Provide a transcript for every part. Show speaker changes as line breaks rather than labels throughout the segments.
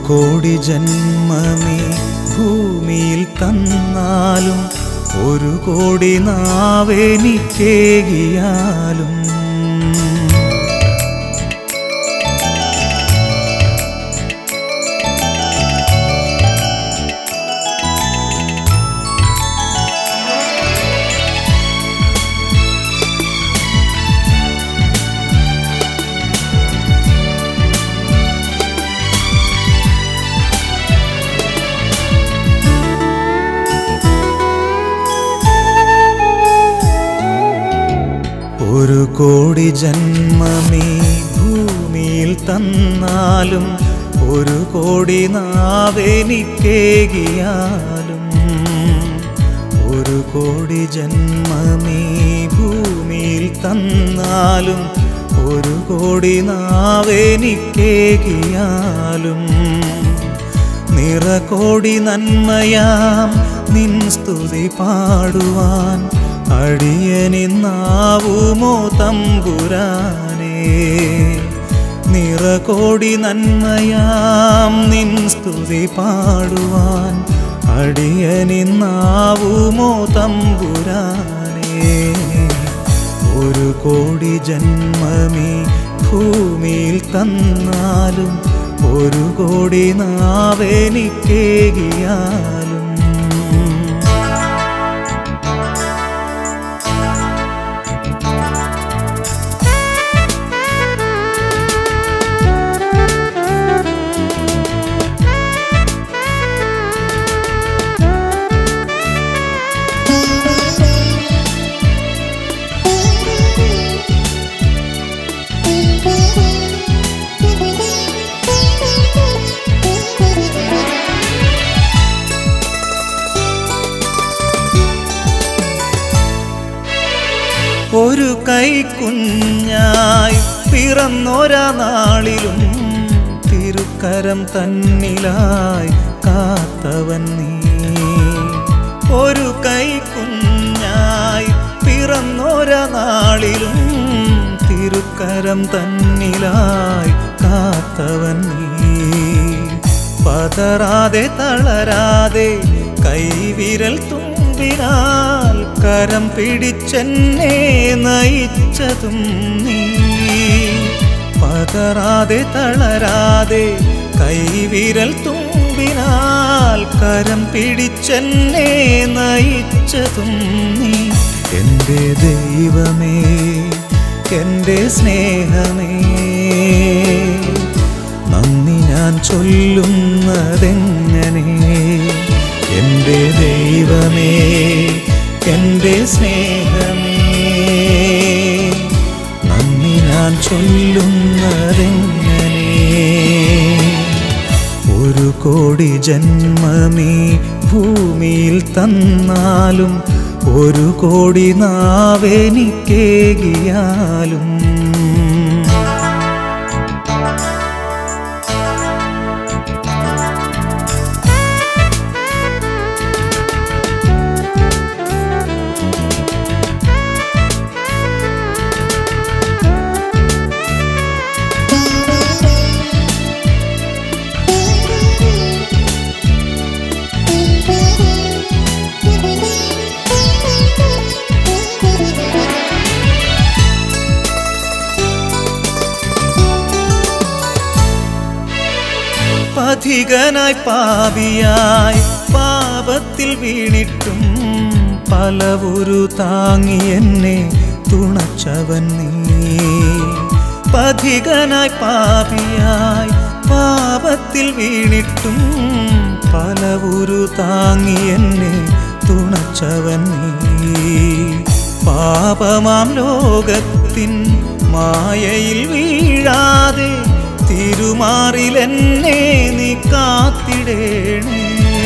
കോടി ജന്മമേ ഭൂമിയിൽ തന്നാലും ഒരു കോടി നാവെനിക്കേകിയാലും ഒരു കോടി ജന്മമേ ഭൂമിയിൽ തന്നാലും ഒരു കോടി നാവെനിക്കേകിയാലും ഒരു കോടി ജന്മമേ ഭൂമിയിൽ തന്നാലും ഒരു കോടി നാവെനിക്കേകിയാലും നിറകോടി നന്മയാം നിൻ സ്തുതി പാടുവാൻ അടിയനിന്നാവുമോ തമ്പുരാനേ നിറകോടി നന്മയാം നിൻ സ്തുതി പാടുവാൻ അടിയനിന്നാവുമോ തമ്പുരാനേ ഒരു കോടി ജന്മമേ ഭൂമിയിൽ തന്നാലും ഒരു കോടി നാവെനിക്കേകിയാലും ഒരു കൈക്കുഞ്ഞായി പിറന്നൊരാ നാളിലും തിരുക്കരം തന്നിലായി കാത്തവൻ നീ ഒരു കൈക്കുഞ്ഞായി പിറന്നൊരാ നാളിലും തിരുക്കരം തന്നിലായി കാത്തവൻ നീ പതറാതെ തളരാതെ കൈവിരൽ തുമ്പിനാൽ കരം പിടിച്ചെന്നെ നയിച്ചതും നീ പതറാതെ തളരാതെ കൈവിരൽ തുമ്പിനാൽ കരം പിടിച്ചെന്നെ നയിച്ചതും നീ എൻ്റെ ദൈവമേ എൻ്റെ സ്നേഹമേ നന്ദി ഞാൻ ചൊല്ലുന്നതെങ്ങനെ എൻ്റെ ദൈവമേ എൻ്റെ സ്നേഹമേ നന്ദി ഞാൻ ചൊല്ലുന്നതെങ്ങനെ ഒരു കോടി ജന്മമേ ഭൂമിയിൽ തന്നാലും ഒരു കോടി നാവെനിക്കേകിയാലും പഥികനായി പാപിയായി പാപത്തിൽ വീണിട്ടും പലവുരു താങ്ങി എന്നെ തുണച്ചവൻ നീ പഥികനായി പാപിയായി പാപത്തിൽ വീണിട്ടും പലവുരു താങ്ങി എന്നെ തുണച്ചവൻ നീ പാപമാം ലോകത്തിൻ മായയിൽ വീഴാതെ തിരുമാറിലെന്നെ നീ കാത്തിടേണേ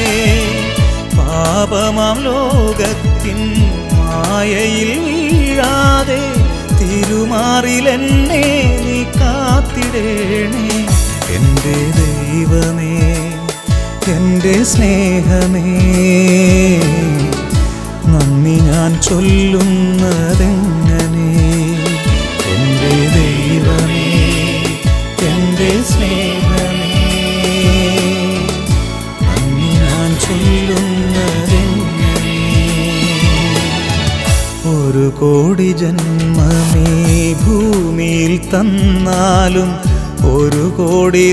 പാപമാം ലോകത്തിൻ മായയിൽ വീഴാതെ തിരുമാറിലെന്നെ നീ കാത്തിടേണേ എൻ്റെ ദൈവമേ എൻ്റെ സ്നേഹമേ നന്ദി ഞാൻ ചൊല്ലുന്നതെങ്ങനെ എൻ്റെ ദൈവമേ എൻ്റെ സ്നേഹമേ കോടി ജന്മമേ ഭൂമിയിൽ തന്നാലും ഒരു കോടി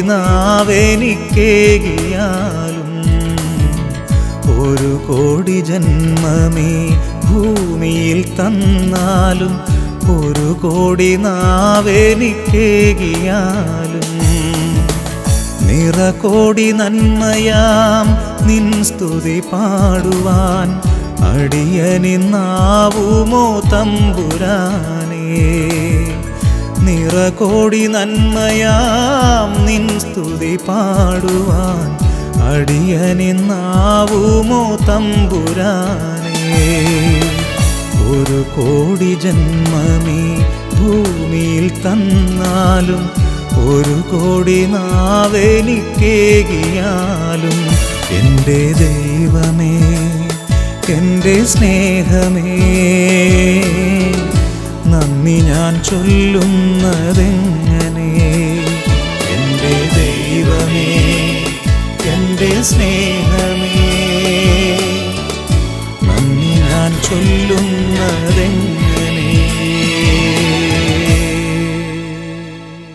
നാവെനിക്കേകിയാലും ഒരു കോടി ജന്മമേ ഭൂമിയിൽ തന്നാലും ഒരു കോടി നാവെനിക്കേകിയാലും നിറകോടി നന്മയാം നിൻ സ്തുതി പാടുവാൻ അടിയനിന്നാവുമോ തമ്പുരാനേ നിറകോടി നന്മയാം നിൻ സ്തുതി പാടുവാൻ അടിയനിന്നാവുമോ തമ്പുരാനേ ഒരു കോടി ജന്മമേ ഭൂമിയിൽ തന്നാലും ഒരു കോടി നാവെനിക്കേകിയാലും എൻ്റെ ദൈവമേ എൻ്റെ സ്നേഹമേ നന്ദി ഞാൻ ചൊല്ലുന്നതെങ്ങനെ എൻ്റെ ദൈവമേ എൻ്റെ സ്നേഹമേ നന്ദി ഞാൻ ചൊല്ലുന്നതെങ്ങനെ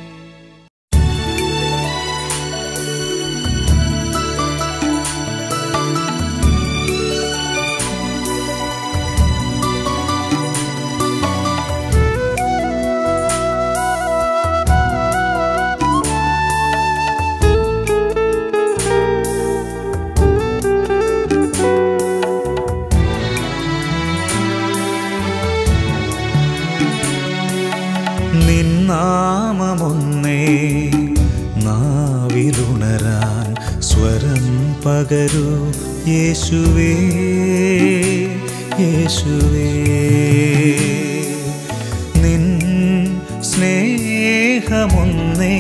നിന്നാമമൊന്നേ നാവിലുണരാൻ സ്വരം പകരൂ യേശുവേ യേശുവേ നിൻ സ്നേഹമൊന്നേ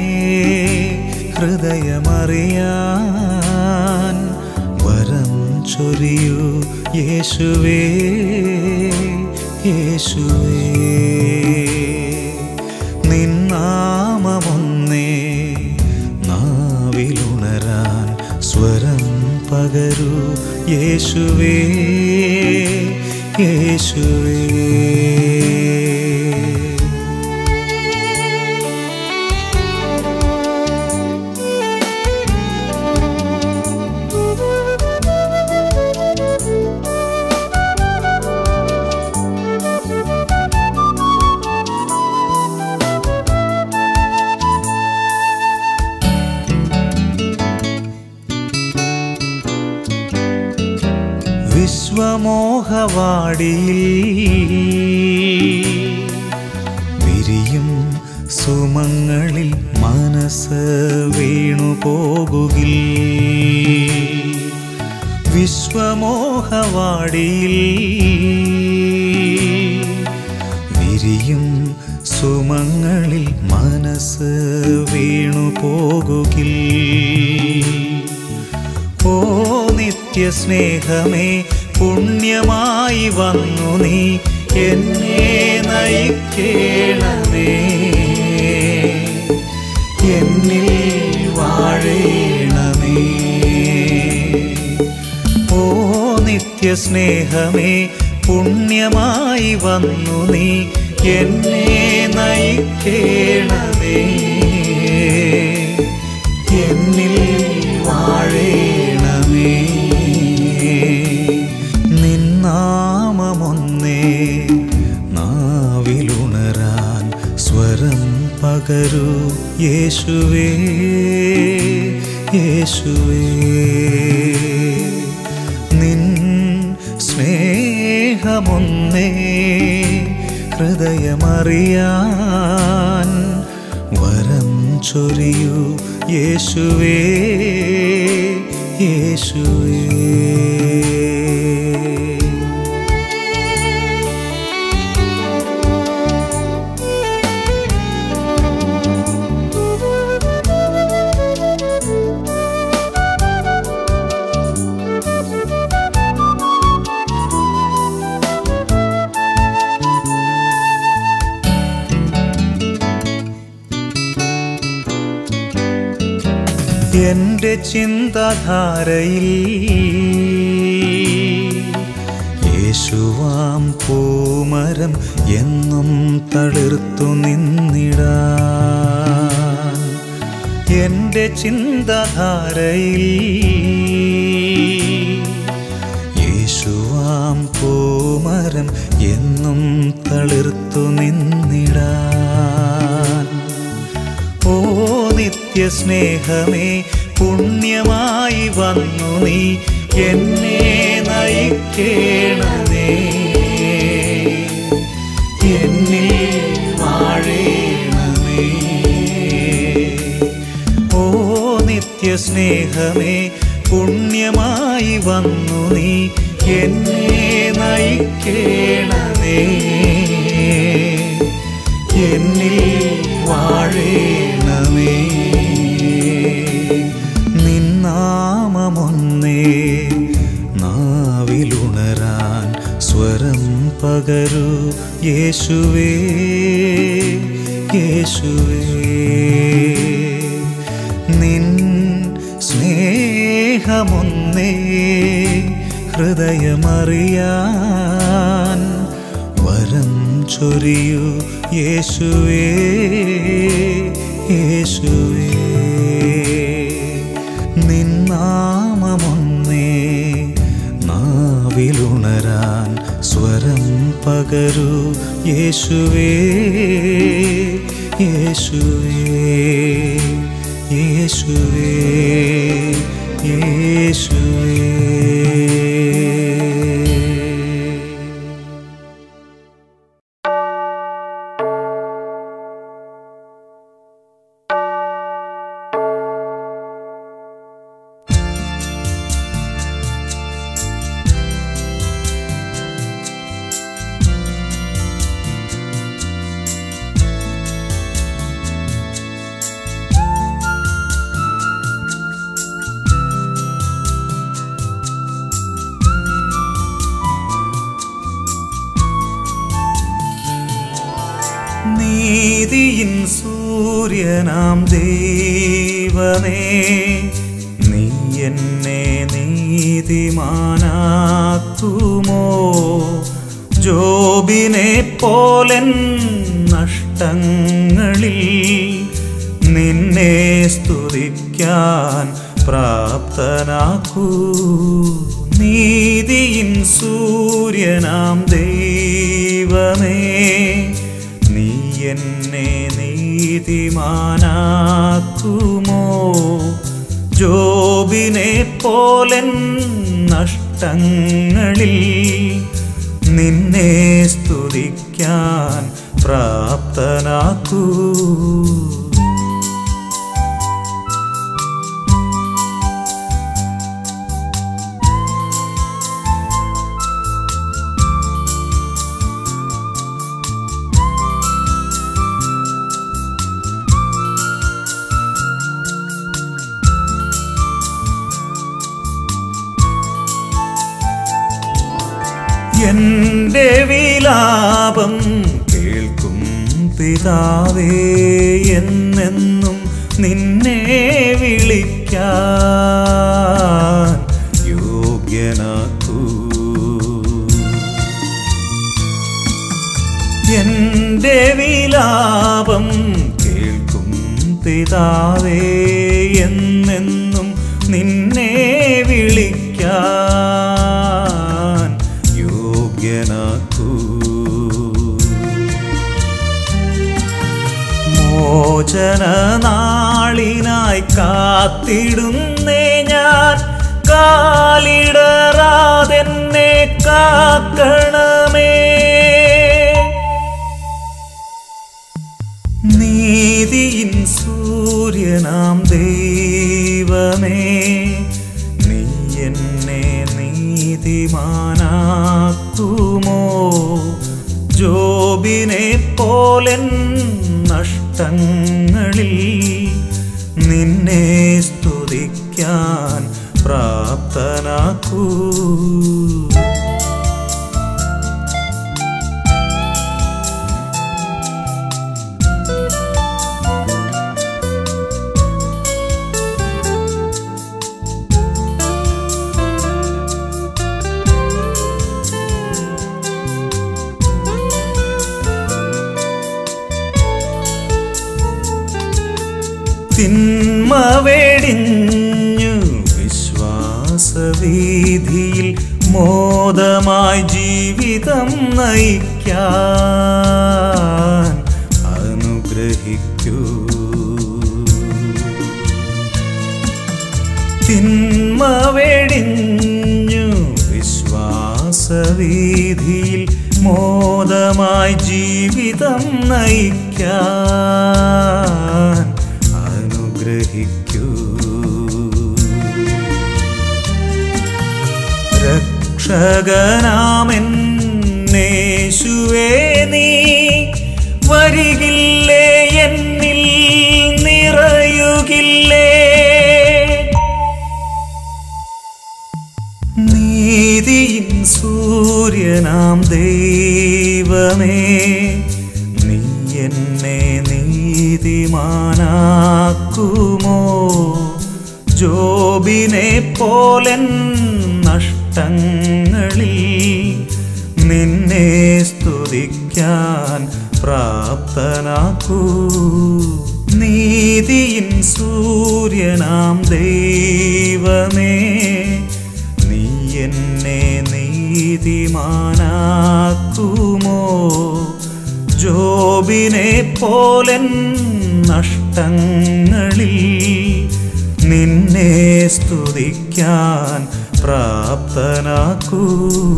ഹൃദയമറിയാൻ വരം ചൊരിയൂ യേശുവേ യേശുവേ നിന്നാമമൊന്നേ നാവിലുണരാൻ സ്വരം പകരൂ യേശുവേ യേശുവേ വിശ്വമോഹവാടിയിൽ വിരിയും സുമങ്ങളിൽ മനസ്സ് വീണു പോകുകിൽ വിശ്വമോഹവാടിയിൽ വിരിയും സുമങ്ങളിൽ മനസ്സ് വീണു പോകുകിൽ ഓ നിത്യസ്നേഹമേ പുണ്യമായി വന്നു നീ എന്നെ നയിക്കേണമേ എന്നിൽ വാഴേണമേ ഓ നിത്യസ്നേഹമേ പുണ്യമായി വന്നു നീ എന്നെ നയിക്കേണമേ എന്നിൽ വാഴേണമേ നിന്നാമമൊന്നേ നാവിലുണരാൻ സ്വരം പകരൂ യേശുവേ യേശുവേ നിൻ സ്നേഹമൊന്നേ ഹൃദയമറിയാൻ വരം ചൊരിയൂ യേശുവേ യേശുവേ എൻ്റെ ചിന്താധാരയിൽ യേശുവാം പൂമരം എന്നും തളിർത്തു നിന്നിടാൻ എൻ്റെ ചിന്തധാരയിൽ യേശുവാം പൂമരം എന്നും തളിർത്തു നിന്നിടാൻ ഓ നിത്യസ്നേഹമേ പുണ്യമായി വന്നു നീ എന്നെ നയിക്കേണമേ എന്നിൽ വാഴേണമേ ഓ നിത്യസ്നേഹമേ പുണ്യമായി വന്നു നീ എന്നെ നയിക്കേണമേ എന്നിൽ വാഴേണമേ നിന്നാമമൊന്നേ നാവിലുണരാൻ സ്വരം പകരൂ യേശുവേ യേശുവേ നിൻ സ്നേഹമൊന്നേ ഹൃദയമറിയാൻ വരം ചൊരിയൂ യേശുവേ യേശുവേ നിന്നാമമൊന്നേ നാവിലുണരാൻ സ്വരം പകരൂ യേശുവേ യേശുവേ യേശുവേ യേശുവേ നീതിയിൻ സൂര്യനാം ദൈവമേ നീ എന്നെ നീതിമാനാക്കുമോ ജോബിനെ പോലൻ നഷ്ടങ്ങളിൽ നിന്നെ സ്തുതിക്കാൻ പ്രാപ്തനാക്കൂ നീതിയിൻ സൂര്യനാം ദൈവമേ നീ എന്നെ നീതിമാനാക്കുമോ ജോബിനെ പോലൻ നഷ്ടങ്ങളിൽ നിന്നെ സ്തുതിക്കാൻ പ്രാപ്തനാക്കൂ എന്റെ വിലാപം കേൾക്കും പിതാവേ എന്നെന്നും നിന്നെ വിളിക്കാൻ യോഗ്യനാക്കൂ എന്റെ വിലാപം കേൾക്കും പിതാവേ എന്നെന്നും നിന്നെ വിളിക്കാൻ യോഗ്യനാക്കൂ മോചന നാളിനായി കാത്തിടുന്നേ ഞാൻ കാലിടറാതെന്നെ കാക്കണമേ നീതിയിൻ സൂര്യനാം ദൈവമേ നീ എന്നെ നീതിമാനാക്കുമോ ജോബിനെ പോലൻ നഷ്ടങ്ങളിൽ നിന്നെ സ്തുതിക്കാൻ പ്രാപ്തനാക്കൂ തിന്മ വെടിഞ്ഞു വിശ്വാസവീതിയിൽ മോദമായി ജീവിതം നയിക്കാൻ അനുഗ്രഹിക്കൂ തിന്മ വെടിഞ്ഞു വിശ്വാസവീതിയിൽ മോദമായി ജീവിതം നയിക്കാൻ അനുഗ്രഹിക്കൂ രക്ഷകനാമെന്നേശുവേ നീ വരികില്ലേ എന്നിൽ നിറയുകില്ലേ നീതിയിൻ സൂര്യനാം ദൈവമേ നീ എന്നെ നീതിമാനാക്കുമോ ജോബിനെ പോലൻ നഷ്ടങ്ങളിൽ നിന്നെ സ്തുതിക്കാൻ പ്രാപ്തനാക്കൂ നീതിയിൻ സൂര്യനാം ദൈവമേ നീ എന്നെ നീതിമാനാക്കുമോ ജോബിനെ പോലൻ നഷ്ടങ്ങളിൽ നിന്നെ സ്തുതിക്കാൻ പ്രാപ്തനാക്കൂ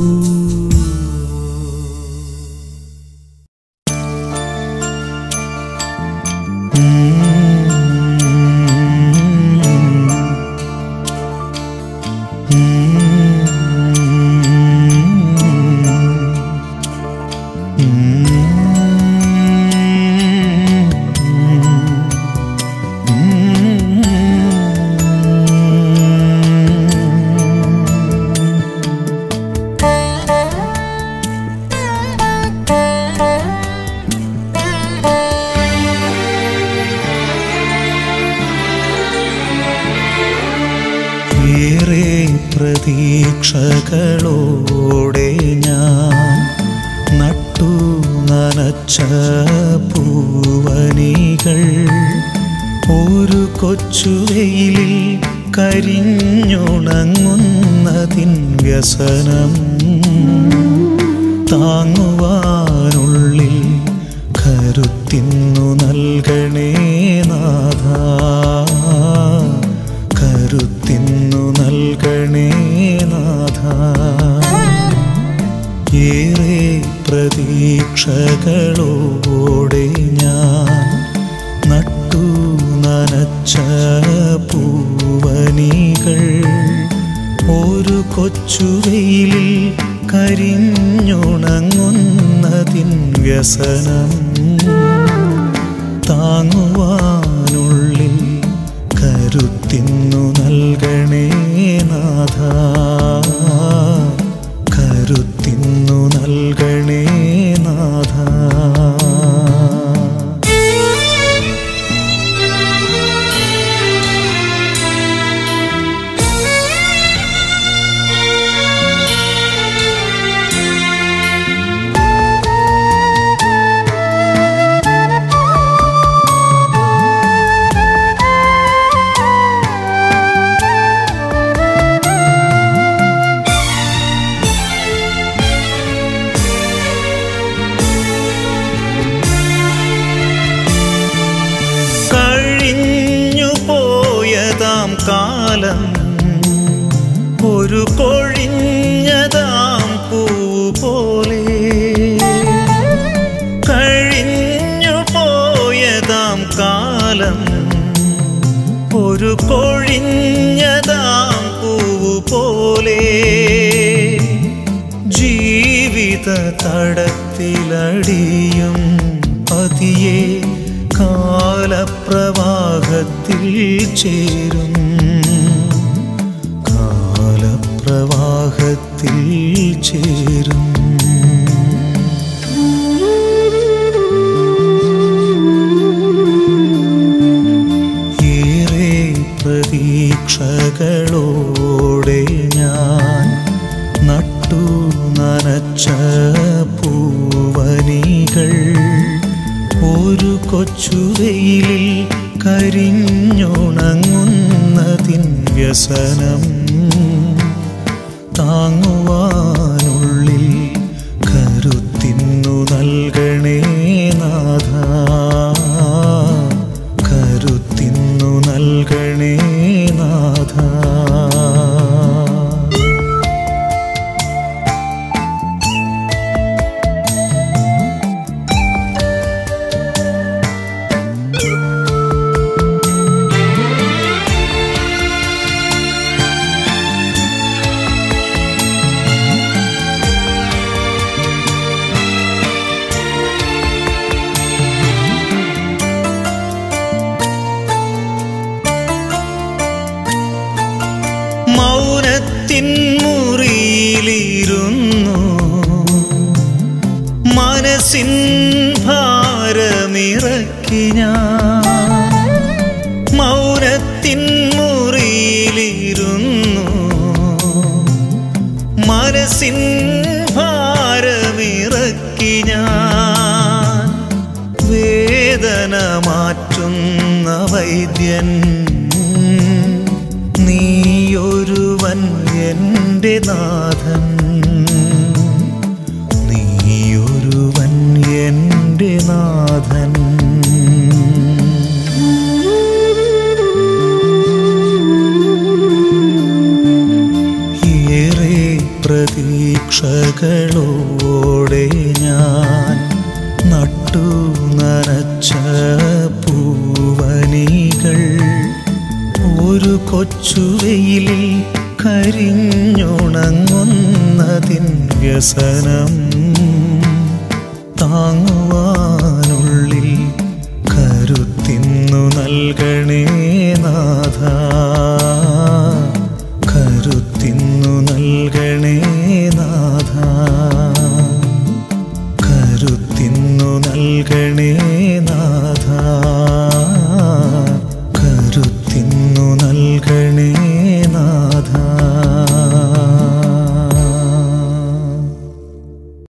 ഏറെ പ്രതീക്ഷകളോടെ ഞാൻ നട്ടു നനച്ച പൂവനികൾ ഒരു കൊച്ചുവെയിലിൽ കരിഞ്ഞുണങ്ങുന്നതിൻ വ്യസനം താങ്ങുവാനുള്ളിൽ കരുത്തിന്നു നൽകണേ നാഥ കരുത്തിന്നു നൽകണേ നാഥ ഏറെ പ്രതീക്ഷകളോടെ ഞാൻ നട്ടു നനച്ച പൂവനികൾ ഒരു കൊച്ചുവെയിലിൽ കരിഞ്ഞുണങ്ങുന്നതിൻ വ്യസനം താങ്ങുവാനുള്ളിൽ കരുത്തിന്നു നൽകണേ നാഥ കരുത്തിന്നു നൽകണേ നാഥ കഴിഞ്ഞു പോയതാം കാലം ഒരു കൊഴിഞ്ഞതാം പൂ പോലെ കഴിഞ്ഞു പോയതാം കാലം ഒരു കൊഴിഞ്ഞതാം പൂവ് പോലെ ജീവിത തടത്തിലടിയും പതിയെ കാലപ്രവാഹത്തിൽ ചേരും കാലപ്രവാഹത്തിൽ ചേരും ഏറെ പ്രതീക്ഷകളോടെ ഞാൻ നട്ടു നനച്ച പൂവനികൾ ഒരു കൊച്ചുവെയിലിൽ കരിഞ്ഞുണങ്ങുന്നതിൻ വ്യസനം താങ്ങുവാനുള്ളിൽ കരുത്തിന്നു നൽകണേ നാഥ കരുത്തിന്നു നൽകണേ നാഥ മൗനത്തിൻ മുറിയിലിരുന്നു മനസ്സിൻ ഭാരമിറക്കി ഞാൻ മൗനത്തിൻ മുറിയിലിരുന്നു മനസ്സിൻ ഭാരമിറക്കി ഞാൻ വേദന മാറ്റുന്ന വൈദ്യൻ നീയൊരുവൻ എൻ്റെ നാഥൻ നീയൊരുവൻ എൻ്റെ നാഥൻ ഏറെ പ്രതീക്ഷകളോടെ ഞാൻ നട്ടു നനച്ച പൂവനികൾ ഒരു കൊച്ചുവെയിലിൽ കരിഞ്ഞുണങ്ങുന്നതിൻ വ്യസനം താങ്ങുവാനുള്ളിൽ കരുത്തിന്നു നൽകണേ നാഥ കരുത്തിന്നു നൽകണേ നാഥ കരുത്തിന്നു നൽകണേ നാഥ കരുത്തിന്നു നൽകണേ നാഥ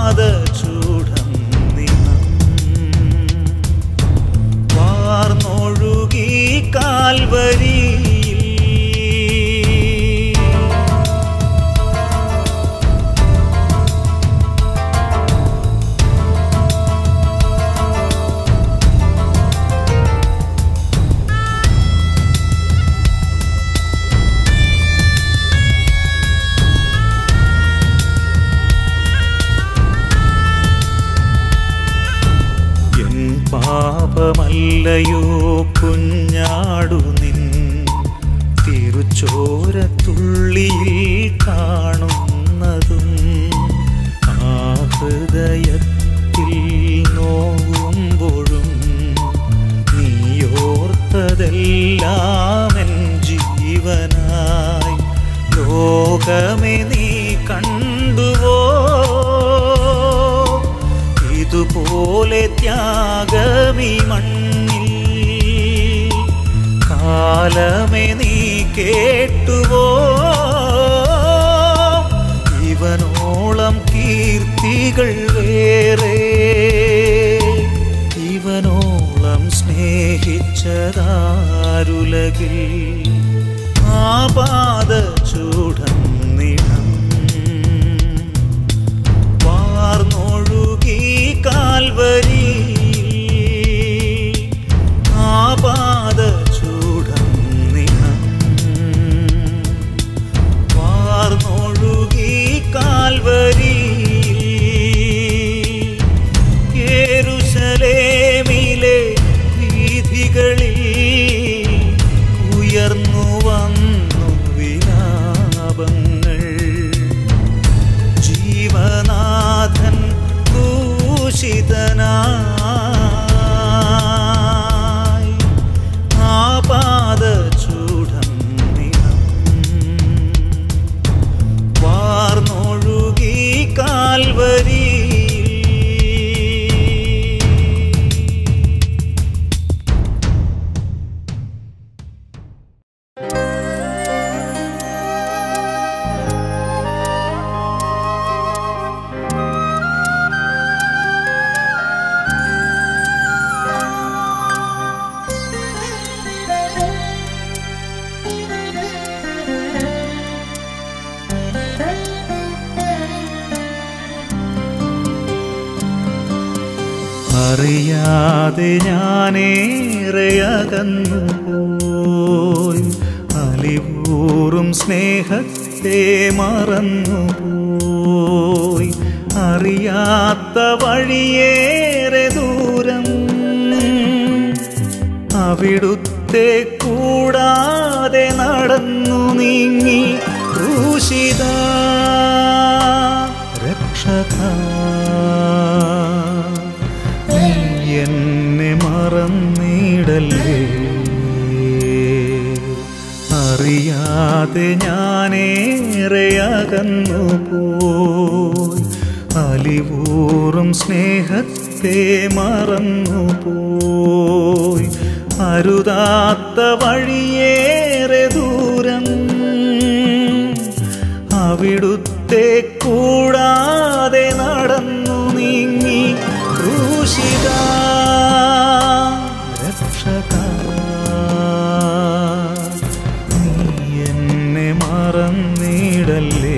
പാദചൂഢം നിണം വാർന്നൊഴുകി കാൽവരിയിൽ എൻ പാപമല്ലയോ കുഞ്ഞാടു നിൻ തിരുച്ചോരത്തുള്ളിയിൽ കാണുന്നതും ആ ഹൃദയത്തിൽ നോവുമ്പോഴും നീയോർത്തതെല്ലാം എൻ ജീവനായി ലോകമേ നീ കണ്ടുവോ ഇതുപോലെ ത്യാഗമീ മണ്ണിൽ കാലമേ നീ കേട്ടുവോ ഇവനോളം കീർത്തികൾ വേറെ ഇവനോളം സ്നേഹിച്ചതാരുലകിൽ ആപാദചൂഢം നിണം വാർന്നൊഴുകി കാൽവരി ആപാദചൂഢം നിണം വാർന്നൊഴുകി കാൽവരി യേരുശലേമിലെ വീഥികളിൽ ഉയർന്നു വന്നു വിലാപങ്ങൾ ജീവനാഥൻ ഭൂഷിതനായി ആപാദചൂഢം നിണം വാർന്നൊഴുകി കാൽവരി അറിയാതെ ഞാനേറെ അകന്നു പോയി അലിവൂറും സ്നേഹത്തെ മറന്നു പോയി അറിയാത്ത വഴിയേറെ ദൂരം അവിടുത്തെ കൂടാതെ നടന്നു നീങ്ങി ക്രൂശിത രക്ഷക നീ എന്നെ മറന്നിടല്ലേ അറിയാതെ ഞാനേറെ അകന്നു പോയി അലിവൂറും സ്നേഹത്തെ മറന്നു പോയി അരുതാത്ത വഴിയേറെ ദൂരം അവിടുത്തെ കൂടാതെ നടന്നു നീങ്ങി ക്രൂശിത രക്ഷക നീ എന്നെ മറന്നിടല്ലേ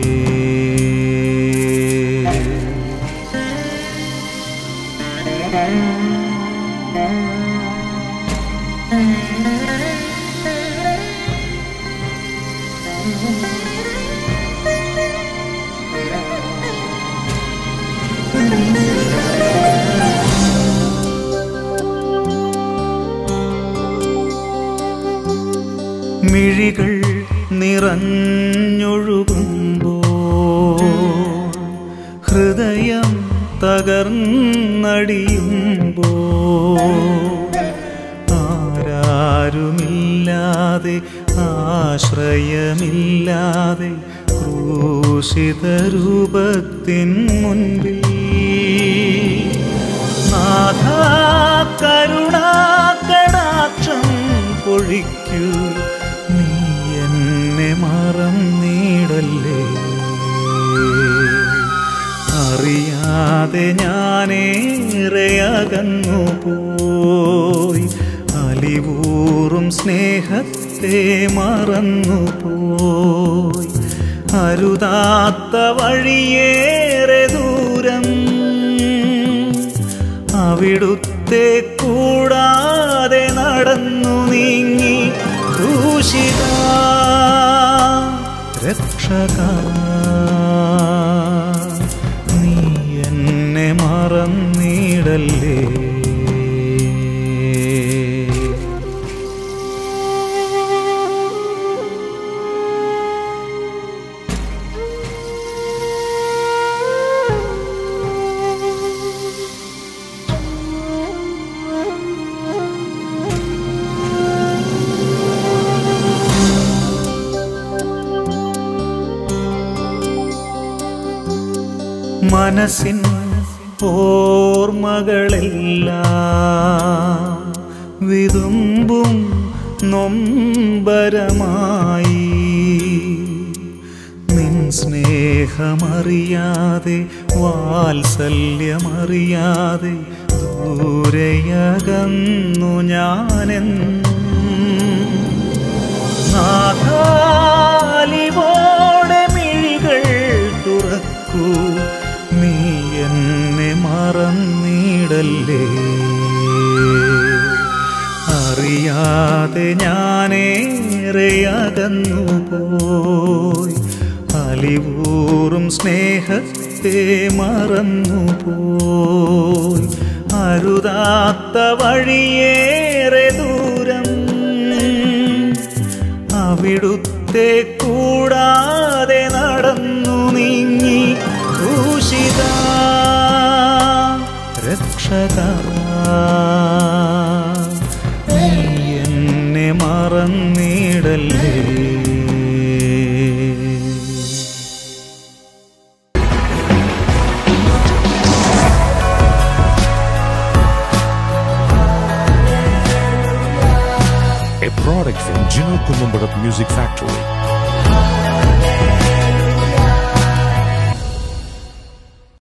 മിഴികൾ നിറഞ്ഞൊഴുകുമ്പോ ഹൃദയം തകർന്നടിയുമ്പോ ആരാരുമില്ലാതെ ആശ്രയമില്ലാതെ ക്രൂശിത രൂപത്തിൻ മുൻപിൽ നാഥ കരുണാകടാക്ഷം പൊഴിക്കൂ നീ എന്നെ മറന്നിടല്ലേ അറിയാ അറിയാതെ ഞാനേറെ അകന്നു പോയി അലിവൂറും സ്നേഹത്തെ മറന്നു പോയി അരുതാത്ത വഴിയേറെ ദൂരം അവിടുത്തെ കൂടാതെ നടന്നു നീങ്ങി ദൂഷിത രക്ഷക നീ എന്നെ മറന്നിടല്ലേ മനസ്സിൻ ഓർമ്മകളെല്ലാം വിതുമ്പും നൊമ്പരമായി നിൻ സ്നേഹമറിയാതെ വാത്സല്യമറിയാതെ ദൂരയകന്നു ഞാനെന്നും നാഥാലിവോടെ മിഴികൾ തുറക്കൂ നീ എന്നെ മറന്നിടല്ലേ അറിയാതെ ഞാനേറെ അകന്നു പോയി അലിവൂറും സ്നേഹത്തെ മറന്നു പോയി അരുതാത്ത വഴിയേറെ ദൂരം അവിടുത്തെ കൂടാതെ നടന്നു നീങ്ങി ദൂഷിത രക്ഷക നീ എന്നെ മറന്നിടല്ലേ
a product from Gino Columbarat Music Factory.